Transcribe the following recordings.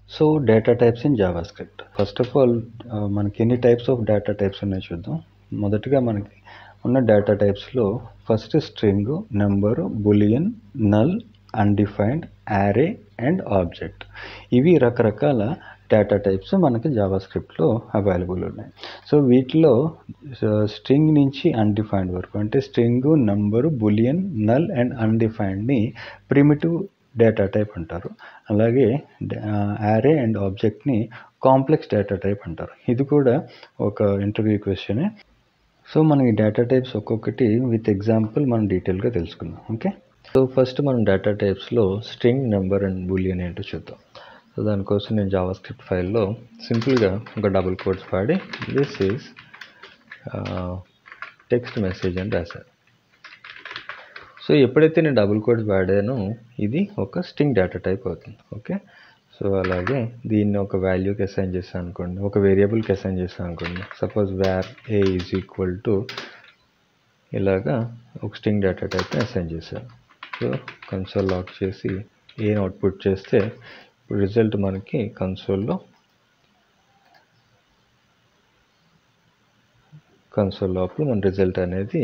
so data types in JavaScript first of all మనకి ఎన్ని types of data types ఉన్నాయో చూద్దాం మొదటగా మనకి ఉన్న డేటా టైప్స్లో first string number boolean null undefined array and object ఇవి రకరకాల డేటా టైప్స్ మనకి జావా స్క్రిప్ట్లో అవైలబుల్ ఉన్నాయి సో వీటిలో స్ట్రింగ్ నుంచి అన్డిఫైన్డ్ వరకు అంటే string number boolean null and అన్డిఫైన్డ్ని ప్రిమిటివ్ డేటా టైప్ అంటారు అలాగే యారే అండ్ ఆబ్జెక్ట్ని కాంప్లెక్స్ డేటా టైప్ అంటారు ఇది కూడా ఒక ఇంటర్వ్యూ క్వశ్చనే సో మనం ఈ డేటా టైప్స్ ఒక్కొక్కటి విత్ ఎగ్జాంపుల్ మనం డీటెయిల్గా తెలుసుకుందాం ఓకే సో ఫస్ట్ మనం డేటా టైప్స్లో స్ట్రింగ్ నెంబర్ అండ్ బులియన్ ఏంటో చూద్దాం సో దానికోసం నేను జావా స్క్రిప్ట్ ఫైల్లో సింపుల్గా ఒక డబుల్ కోడ్స్ వాడి దిస్ ఈజ్ టెక్స్ట్ మెసేజ్ అని రాశాను సో ఎప్పుడైతే నేను డబుల్ కోడ్స్ వాడానో ఇది ఒక స్ట్రింగ్ డేటా టైప్ అవుతుంది ఓకే సో అలాగే దీన్ని ఒక వాల్యూకి అసైన్ చేస్తాను అనుకోండి ఒక వేరియబుల్కి అసైన్ చేస్తాను అనుకోండి suppose var a is equal to ఇలాగా ఒక స్ట్రింగ్ డేటా టైప్ని అసైన్ చేశాను సో కన్సోల్ లాక్ చేసి ఏ అవుట్పుట్ చేస్తే ఇప్పుడు రిజల్ట్ మనకి కన్సోల్లో కన్సోల్ లోపల మన రిజల్ట్ అనేది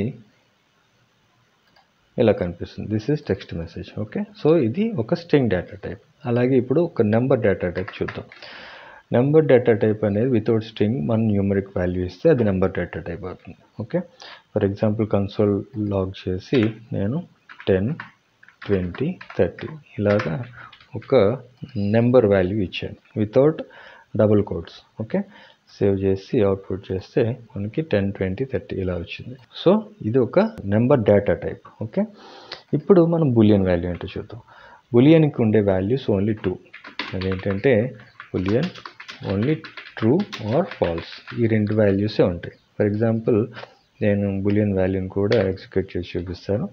ఇలా కనిపిస్తుంది this is text message okay so ఇది ఒక స్ట్రింగ్ డేటా టైప్ అలాగే ఇప్పుడు ఒక నెంబర్ డేటా టైప్ చూద్దాం నెంబర్ డేటా టైప్ అనేది వితౌట్ స్ట్రింగ్ మనం న్యూమరిక్ వాల్యూ ఇస్తే అది నెంబర్ డేటా టైప్ అవుతుంది okay for example console log చేసి నేను టెన్ ట్వంటీ థర్టీ ఇలాగా ఒక నెంబర్ వాల్యూ ఇచ్చాను without double quotes okay save చేసి అవుట్పుట్ చేస్తే మనకి టెన్ ట్వంటీ థర్టీ ఇలా వచ్చింది సో ఇది ఒక నెంబర్ డేటా టైప్ ఓకే ఇప్పుడు మనం బులియన్ వాల్యూ ఏంటో చూద్దాం బులియన్కి ఉండే వాల్యూస్ ఓన్లీ టూ అదేంటంటే boolean only true or false ఈ రెండు వాల్యూసే ఉంటాయి ఫర్ ఎగ్జాంపుల్ నేను బులియన్ వాల్యూని కూడా ఎగ్జిక్యూట్ చేసి చూపిస్తాను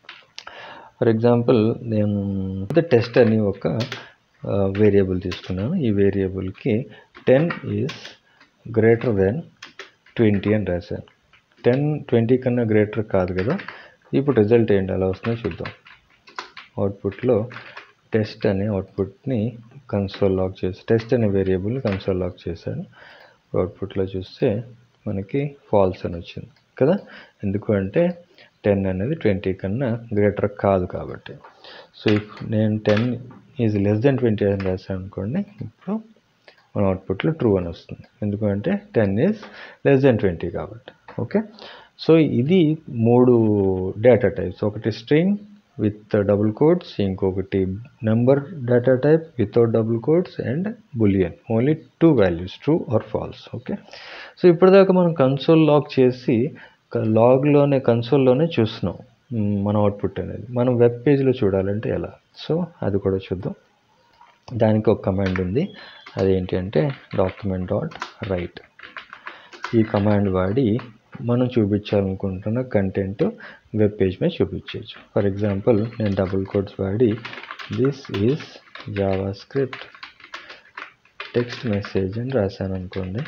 ఫర్ ఎగ్జాంపుల్ నేను టెస్ట్ అని ఒక వేరియబుల్ తీసుకున్నాను ఈ వేరియబుల్కి ten is greater than twenty అని రాశాను టెన్ ట్వంటీ కన్నా గ్రేటర్ కాదు కదా ఇప్పుడు రిజల్ట్ ఏంటి అలా వస్తుందో చూద్దాం అవుట్పుట్లో టెస్ట్ అనే అవుట్పుట్ని కన్సోల్ లాక్ చేసి టెస్ట్ అనే వేరియబుల్ని కన్సోల్ లాక్ చేశాను అవుట్పుట్లో చూస్తే మనకి ఫాల్స్ అని వచ్చింది కదా ఎందుకు అంటే టెన్ అనేది ట్వంటీ కన్నా గ్రేటర్ కాదు కాబట్టి సో ఇఫ్ నేను ten is less than twenty అని రాశాను అనుకోండి ఇప్పుడు మన అవుట్పుట్లో ట్రూ అని వస్తుంది ఎందుకంటే ten is less than twenty కాబట్టి ఓకే సో ఇది మూడు డేటా టైప్స్ ఒకటి స్ట్రింగ్ విత్ డబుల్ కోడ్స్ ఇంకొకటి number data type without double quotes and boolean only two values true or false okay so ఇప్పటిదాకా మనం కన్సోల్ లాక్ చేసి లాగ్లోనే కన్సోల్లోనే చూస్తున్నాం మన అవుట్పుట్ అనేది మనం వెబ్ పేజ్లో చూడాలంటే ఎలా సో అది కూడా చూద్దాం దానికి ఒక కమాండ్ ఉంది అదేంటి అంటే డాక్యుమెంట్ డాట్ రైట్ ఈ కమాండ్ వాడి మనం చూపించాలనుకుంటున్న కంటెంట్ వెబ్ పేజ్ మీద చూపించవచ్చు ఫర్ ఎగ్జాంపుల్ నేను డబుల్ కోడ్స్ వాడి this is JavaScript text message అని రాశాను అనుకోండి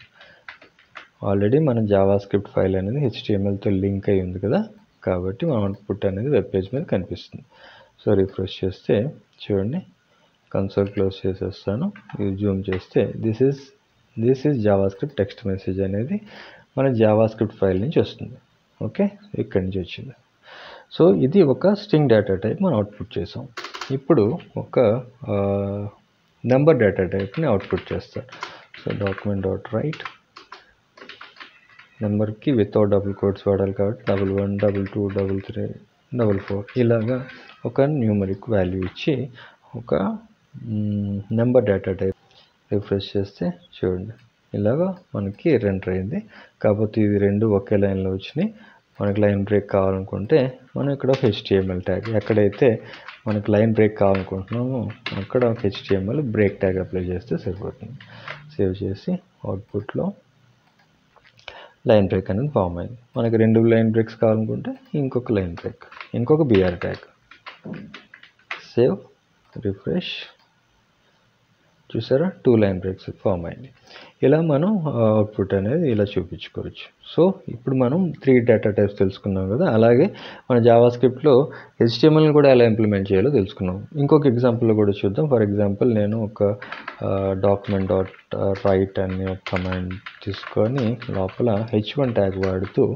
ఆల్రెడీ మన జావా స్క్రిప్ట్ ఫైల్ అనేది హెచ్టిఎంఎల్తో లింక్ అయి ఉంది కదా కాబట్టి మన అవుట్పుట్ అనేది వెబ్ పేజ్ మీద కనిపిస్తుంది సో రిఫ్రెష్ చేస్తే చూడండి కన్సోల్ క్లోజ్ చేసేస్తాను ఇది జూమ్ చేస్తే this is this is JavaScript text message అనేది మన జావా స్క్రిప్ట్ ఫైల్ నుంచి వస్తుంది ఓకే ఇక్కడి నుంచి వచ్చింది సో ఇది ఒక స్ట్రింగ్ డేటా టైప్ మనం అవుట్పుట్ చేసాం ఇప్పుడు ఒక నెంబర్ డేటా టైప్ని అవుట్పుట్ చేస్తారు సో డాక్యుమెంట్ డాట్ రైట్ నెంబర్కి వితౌట్ డబుల్ కోడ్స్ వాడాలి కాబట్టి double one double two double three double four ఇలాగా ఒక న్యూమరిక్ వాల్యూ ఇచ్చి ఒక నెంబర్ డేటా టైప్ రిఫ్రెష్ చేస్తే చూడండి ఇలాగా మనకి రెంటర్ అయింది కాకపోతే ఇది రెండు ఒకే లైన్లో వచ్చినాయి మనకి లైన్ బ్రేక్ కావాలనుకుంటే మనం ఇక్కడ ఒక హెచ్టిఎంఎల్ ట్యాగ్ ఎక్కడైతే మనకి లైన్ బ్రేక్ కావాలనుకుంటున్నామో అక్కడ ఒక హెచ్టిఎంఎల్ బ్రేక్ ట్యాగ్ అప్లై చేస్తే సరిపోతుంది సేవ్ చేసి అవుట్పుట్లో లైన్ బ్రేక్ అనేది ఫామ్ అయింది మనకి రెండు లైన్ బ్రేక్స్ కావాలనుకుంటే ఇంకొక లైన్ బ్రేక్ ఇంకొక బిఆర్ ట్యాగ్ సేవ్ రిఫ్రెష్ చూసారా టూ లైన్ బ్రేక్స్ ఫామ్ అయింది ఇలా మనం అవుట్పుట్ అనేది ఇలా చూపించుకోవచ్చు సో ఇప్పుడు మనం త్రీ డేటా టైప్స్ తెలుసుకున్నాం కదా అలాగే మన జావా స్క్రిప్ట్లో హెచ్టిఎంఎల్ని కూడా ఎలా ఇంప్లిమెంట్ చేయాలో తెలుసుకున్నాం ఇంకొక ఎగ్జాంపుల్ కూడా చూద్దాం ఫర్ ఎగ్జాంపుల్ నేను ఒక డాక్యుమెంట్ డాట్ రైట్ అనే ఒక కమాండ్ తీసుకొని లోపల హెచ్ వన్ ట్యాగ్ వాడుతూ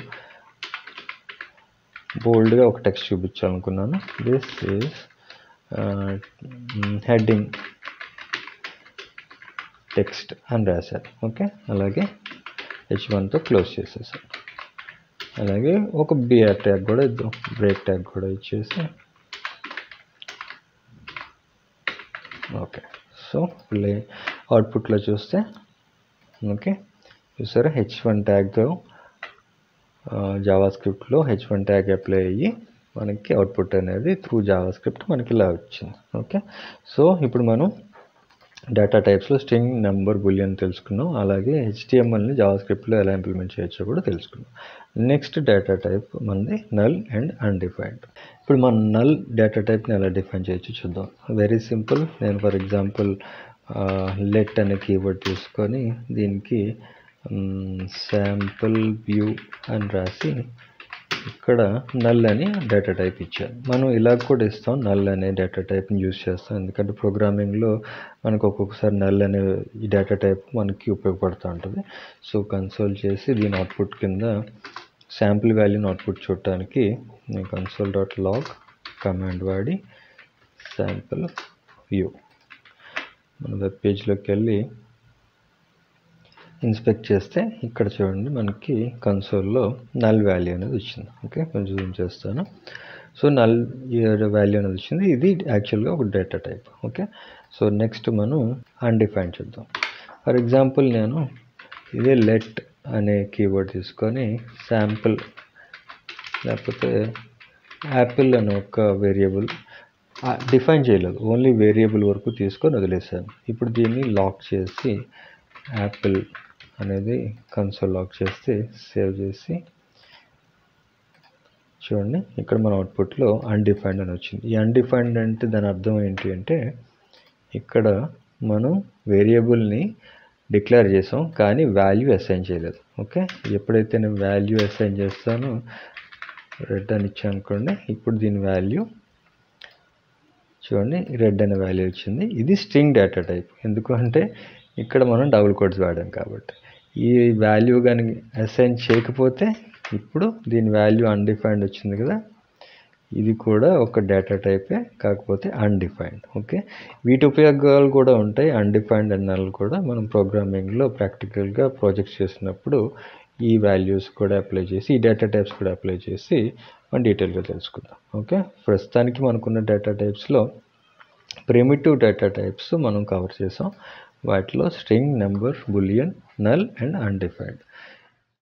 బోల్డ్గా ఒక టెక్స్ట్ చూపించాలనుకున్నాను దిస్ ఈజ్ హెడ్డింగ్ టెక్స్ట్ అని రాశారు ఓకే అలాగే హెచ్ వన్తో క్లోజ్ చేసేసాను అలాగే ఒక బిఆర్ ట్యాగ్ కూడా ఇద్దాం బ్రేక్ ట్యాగ్ కూడా ఇచ్చేసి ఓకే సో ప్లే అవుట్పుట్లో చూస్తే ఓకే చూసారా హెచ్ వన్ ట్యాగ్తో జావా స్క్రిప్ట్లో హెచ్ వన్ ట్యాగ్ అప్లై అయ్యి మనకి అవుట్పుట్ అనేది త్రూ జావా స్క్రిప్ట్ మనకి ఇలా వచ్చింది ఓకే సో ఇప్పుడు మనం డేటా టైప్స్లో స్ట్రింగ్ నెంబర్ బులియన్ తెలుసుకున్నాం అలాగే హెచ్టిఎంఎల్ని జావా స్క్రిప్ట్లో ఎలా ఇంప్లిమెంట్ చేయొచ్చో కూడా తెలుసుకున్నాం నెక్స్ట్ డేటా టైప్ మనది నల్ అండ్ అన్డిఫైన్డ్ ఇప్పుడు మనం నల్ డేటా టైప్ని ఎలా డిఫైన్ చేయొచ్చు చూద్దాం వెరీ సింపుల్ నేను ఫర్ ఎగ్జాంపుల్ లెట్ అనే కీవర్డ్ తీసుకొని దీనికి శాంపుల్ వ్యూ అని రాసి ఇక్కడ నల్ అని డేటా టైప్ ఇచ్చాను మనం ఇలా కూడా ఇస్తాం నల్ అనే డేటా టైప్ని యూజ్ చేస్తాం ఎందుకంటే ప్రోగ్రామింగ్లో మనకు ఒక్కొక్కసారి నల్ అనే ఈ డేటా టైప్ మనకి ఉపయోగపడుతూ ఉంటుంది సో కన్సోల్ చేసి దీని అవుట్పుట్ కింద శాంపుల్ వాల్యూని అవుట్పుట్ చూడటానికి నేను కన్సోల్ డాట్ లాగ్ కమాండ్ వాడి శాంపుల్ వ్యూ మన వెబ్ పేజ్లోకి వెళ్ళి ఇన్స్పెక్ట్ చేస్తే ఇక్కడ చూడండి మనకి కన్సోల్లో నల్ వాల్యూ అనేది వచ్చింది ఓకే కొంచెం జూమ్ చేస్తాను సో నల్ వాల్యూ అనేది వచ్చింది ఇది యాక్చువల్గా ఒక data type okay so next మనం అన్డిఫైన్ చూద్దాం ఫర్ ఎగ్జాంపుల్ నేను ఇదే లెట్ అనే కీవర్డ్ తీసుకొని శాంపుల్ లేకపోతే యాపిల్ అనే ఒక వేరియబుల్ డిఫైన్ చేయలేదు ఓన్లీ వేరియబుల్ వరకు తీసుకొని వదిలేసాను ఇప్పుడు దీన్ని లాక్ చేసి యాపిల్ అనేది కన్సోల్ లాక్ చేస్తే సేవ్ చేసి చూడండి ఇక్కడ మన అవుట్పుట్లో అన్డిఫైన్డ్ అని వచ్చింది ఈ అన్డిఫైన్డ్ అంటే దాని అర్థం ఏంటి అంటే ఇక్కడ మనం వేరియబుల్ని డిక్లేర్ చేసాం కానీ వాల్యూ అసైన్ చేయలేదు ఓకే ఎప్పుడైతే నేను వాల్యూ అసైన్ చేస్తానో రెడ్ అని ఇచ్చాను అనుకోండి ఇప్పుడు దీని వాల్యూ చూడండి రెడ్ అనే వాల్యూ వచ్చింది ఇది స్ట్రింగ్ డేటా టైప్ ఎందుకు అంటే ఇక్కడ మనం డబుల్ కోడ్స్ వాడాం కాబట్టి ఈ వాల్యూ కానీ అసైన్ చేయకపోతే ఇప్పుడు దీని వాల్యూ అన్డిఫైన్డ్ వచ్చింది కదా ఇది కూడా ఒక డేటా టైపే కాకపోతే అన్డిఫైన్డ్ ఓకే వీటి ఉపయోగాలు కూడా ఉంటాయి అన్డిఫైన్డ్ అన్నాళ్ళు కూడా మనం ప్రోగ్రామింగ్లో ప్రాక్టికల్గా ప్రాజెక్ట్స్ చేసినప్పుడు ఈ వాల్యూస్ కూడా అప్లై చేసి ఈ డేటా టైప్స్ కూడా అప్లై చేసి మనం డీటెయిల్గా తెలుసుకుందాం ఓకే ప్రస్తుతానికి మనకున్న డేటా టైప్స్లో ప్రిమిటివ్ డేటా టైప్స్ మనం కవర్ చేసాం వాటిలో string number boolean null and undefined